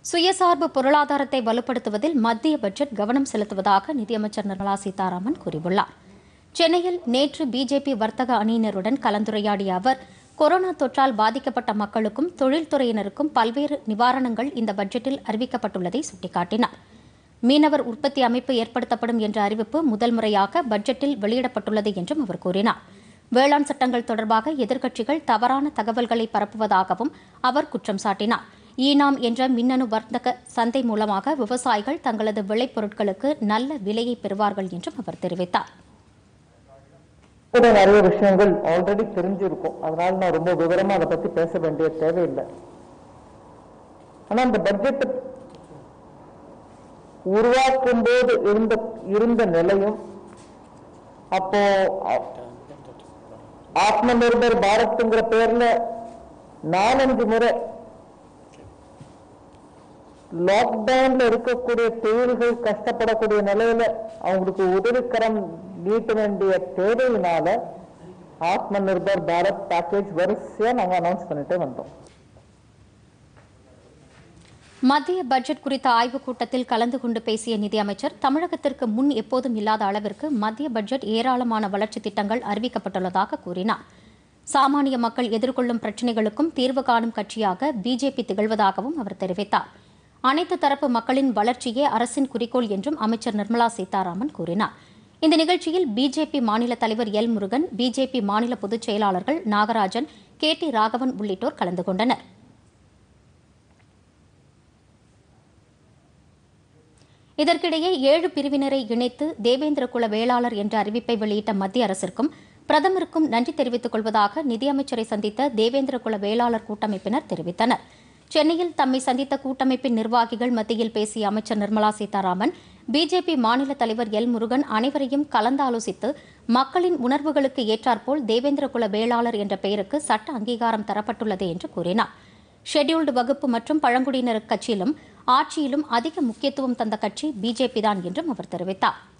சுயசார்பு பொருளாதாரத்தை வலுப்படுத்துவதில் மத்திய பட்ஜெட் கவனம் செலுத்துவதாக நிதியமைச்சர் நிர்மலா சீதாராமன் கூறியுள்ளார் சென்னையில் நேற்று பிஜேபி வர்த்தக அணியினருடன் கலந்துரையாடிய அவர் கொரோனா தொற்றால் பாதிக்கப்பட்ட மக்களுக்கும் தொழில்துறையினருக்கும் பல்வேறு நிவாரணங்கள் இந்த பட்ஜெட்டில் அறிவிக்கப்பட்டுள்ளதை சுட்டிக்காட்டினார் மீனவர் உற்பத்தி அமைப்பு ஏற்படுத்தப்படும் என்ற அறிவிப்பு முதல் முறையாக பட்ஜெட்டில் வெளியிடப்பட்டுள்ளது என்றும் அவர் கூறினார் வேளாண் சட்டங்கள் தொடர்பாக எதிர்க்கட்சிகள் தவறான தகவல்களை பரப்புவதாகவும் அவர் குற்றம் சாட்டினார் ஈனாம் என்ற மின்னணு வர்த்தக சந்தை மூலமாக விவசாயிகள் தங்களது விளைபொருட்களுக்கு நல்ல விலையை பெறுவார்கள் என்றும் அவர் தெரிவித்தார் கூட நிறைய விஷயங்கள் ஆல்ரெடி தெரிஞ்சிருக்கும் அதனால நான் ரொம்ப விவரமா அதை பத்தி பேச வேண்டிய தேவையில்லை ஆனா இந்த பட்ஜெட் உருவாக்கும் போது இருந்த இருந்த நிலையும் அப்போ ஆ- ஆத்ம நிர்பர் பாரத்ங்கிற பேர்ல நாலஞ்சு முறை லாக்டவுன்ல இருக்கக்கூடிய தொழில்கள் கஷ்டப்படக்கூடிய நிலையில அவங்களுக்கு உதவிக்கரம் நீட்ட வேண்டிய தேவையினால ஆத்ம நிர்பர் பாரத் பேக்கேஜ் வரிசையா நாங்க அனௌன்ஸ் பண்ணிட்டே வந்தோம் மத்திய பட்ஜெட் குறித்த ஆய்வுக் கூட்டத்தில் கலந்து கொண்டு பேசிய நிதியமைச்சர் தமிழகத்திற்கு முன் எப்போதும் இல்லாத அளவிற்கு மத்திய பட்ஜெட் ஏராளமான வளர்ச்சித் திட்டங்கள் அறிவிக்கப்பட்டுள்ளதாக கூறினார் சாமானிய மக்கள் எதிர்கொள்ளும் பிரச்சினைகளுக்கும் தீர்வு காணும் கட்சியாக பிஜேபி திகழ்வதாகவும் அவர் தெரிவித்தார் அனைத்து தரப்பு மக்களின் வளர்ச்சியே அரசின் குறிக்கோள் என்றும் அமைச்சர் நிர்மலா சீதாராமன் கூறினார் இந்த நிகழ்ச்சியில் பிஜேபி மாநில தலைவர் எல் முருகன் பிஜேபி மாநில பொதுச் செயலாளர்கள் நாகராஜன் கே டி ராகவன் உள்ளிட்டோர் கலந்து கொண்டனர் இதற்கிடையே ஏழு பிரிவினரை இணைத்து தேவேந்திர குல வேளாளர் என்ற அறிவிப்பை வெளியிட்ட மத்திய அரசிற்கும் பிரதமருக்கும் நன்றி தெரிவித்துக் கொள்வதாக நிதியமைச்சரை சந்தித்த தேவேந்திர குல வேளாளர் கூட்டமைப்பினர் தெரிவித்தனர் சென்னையில் தம்மை சந்தித்த கூட்டமைப்பின் நிர்வாகிகள் மத்தியில் பேசிய அமைச்சர் நிர்மலா சீதாராமன் பிஜேபி மாநில தலைவர் எல் முருகன் அனைவரையும் கலந்தாலோசித்து மக்களின் உணர்வுகளுக்கு ஏற்றாற்போல் தேவேந்திர குல வேளாளர் என்ற பெயருக்கு சட்ட அங்கீகாரம் தரப்பட்டுள்ளது என்று கூறினார் ஷெட்யூல்டு வகுப்பு மற்றும் பழங்குடியினர் கட்சியிலும் ஆட்சியிலும் அதிக முக்கியத்துவம் தந்த கட்சி பிஜேபி தான் என்றும் அவர் தெரிவித்தார்